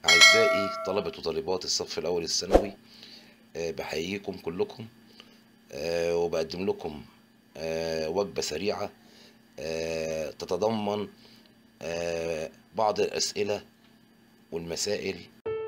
أعزائي طلبة وطالبات الصف الأول الثانوي آه، بحييكم كلكم آه، وبقدم لكم آه، وجبة سريعة آه، تتضمن آه، بعض الأسئلة والمسائل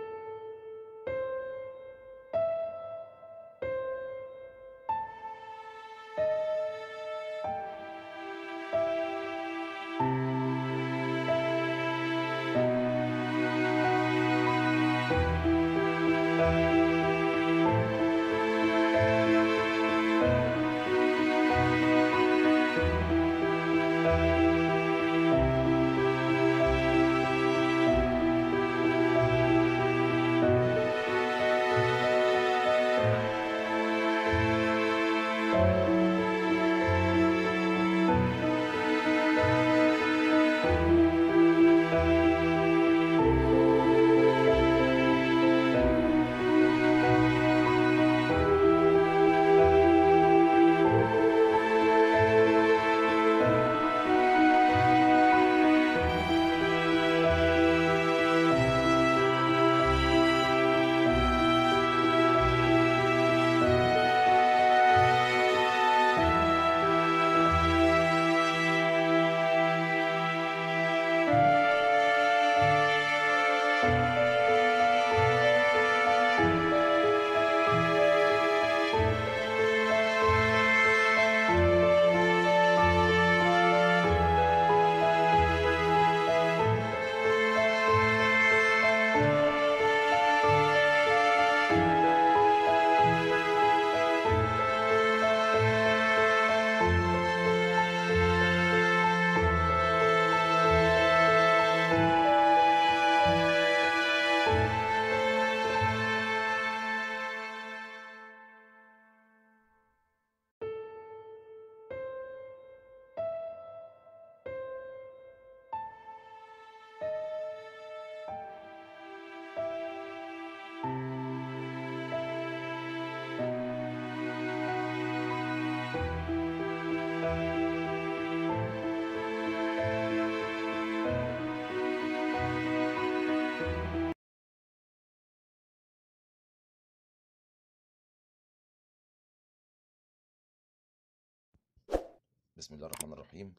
بسم الله الرحمن الرحيم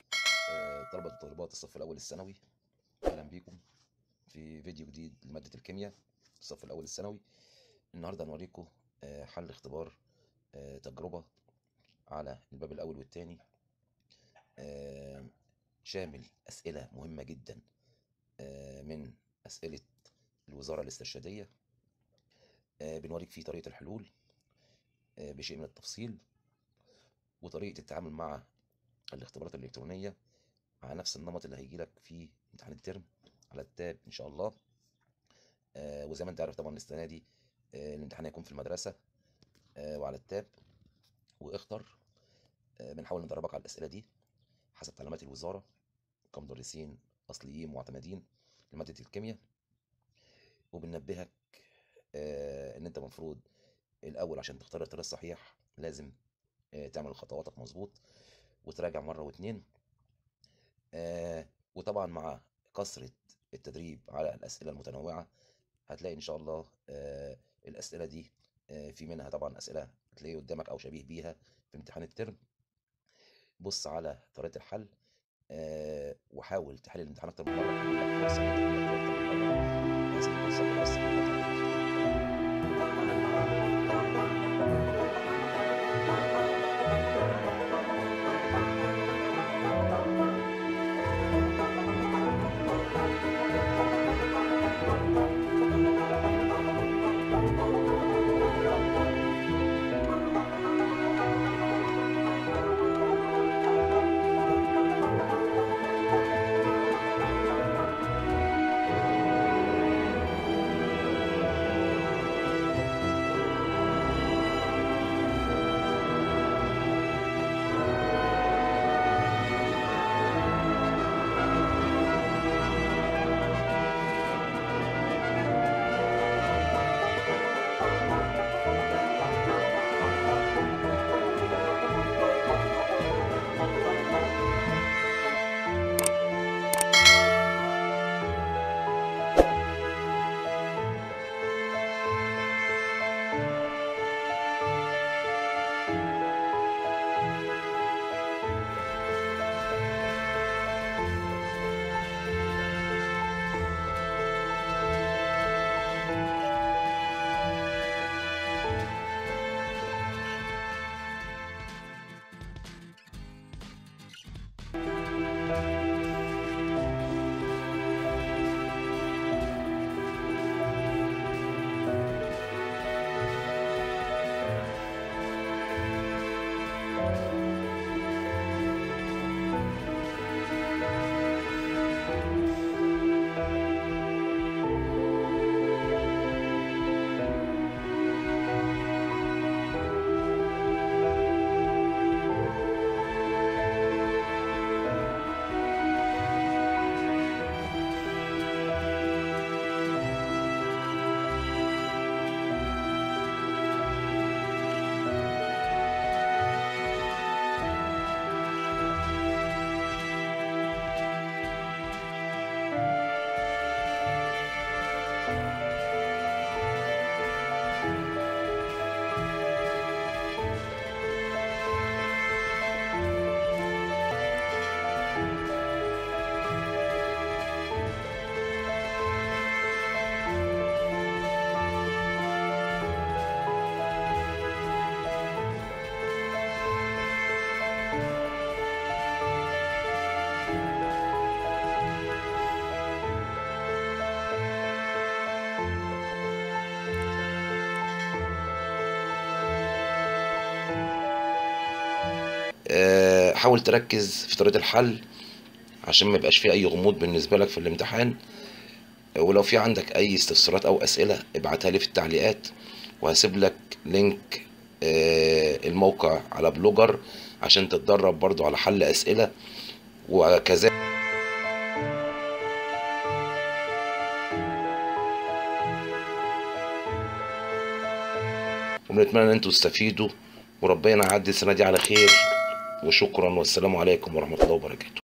آه، طلبة وطالبات الصف الأول الثانوي أهلا بيكم في فيديو جديد لمادة الكيمياء الصف الأول الثانوي النهاردة هنوريكم آه، حل اختبار آه، تجربة على الباب الأول والتاني آه، شامل أسئلة مهمة جدا آه، من أسئلة الوزارة الاسترشادية آه، بنوريك فيه طريقة الحلول آه، بشيء من التفصيل وطريقة التعامل مع الاختبارات الإلكترونية على نفس النمط اللي هيجي لك في امتحان الترم على التاب إن شاء الله آه وزي ما أنت عارف طبعا السنة دي آه الامتحان هيكون في المدرسة آه وعلى التاب واختر آه بنحاول ندربك على الأسئلة دي حسب تعليمات الوزارة كمدرسين أصليين معتمدين لمادة الكيمياء وبننبهك آه إن أنت المفروض الأول عشان تختار الاختيار الصحيح لازم آه، تعمل خطواتك مظبوط وتراجع مرة واتنين آه، وطبعا مع كثرة التدريب على الأسئلة المتنوعة هتلاقي إن شاء الله آه، الأسئلة دي آه، في منها طبعا أسئلة هتلاقي قدامك أو شبيه بيها في امتحان الترم بص على طريقة الحل آه، وحاول تحل الامتحان أكتر من مرة خلي لك فرصة إن أنت تحل أكتر من مرة هذه الفرصة بتوسع المدارك آه، حاول تركز في طريقة الحل عشان ما يبقاش فيه اي غموض بالنسبة لك في الامتحان ولو في عندك اي استفسارات او اسئلة ابعتها لي في التعليقات وهسيب لك لينك آه، الموقع على بلوجر عشان تتدرب برضو على حل اسئلة وكذلك ونتمنى ان انتوا تستفيدوا وربنا يعدي السنة دي على خير وشكرا والسلام عليكم ورحمة الله وبركاته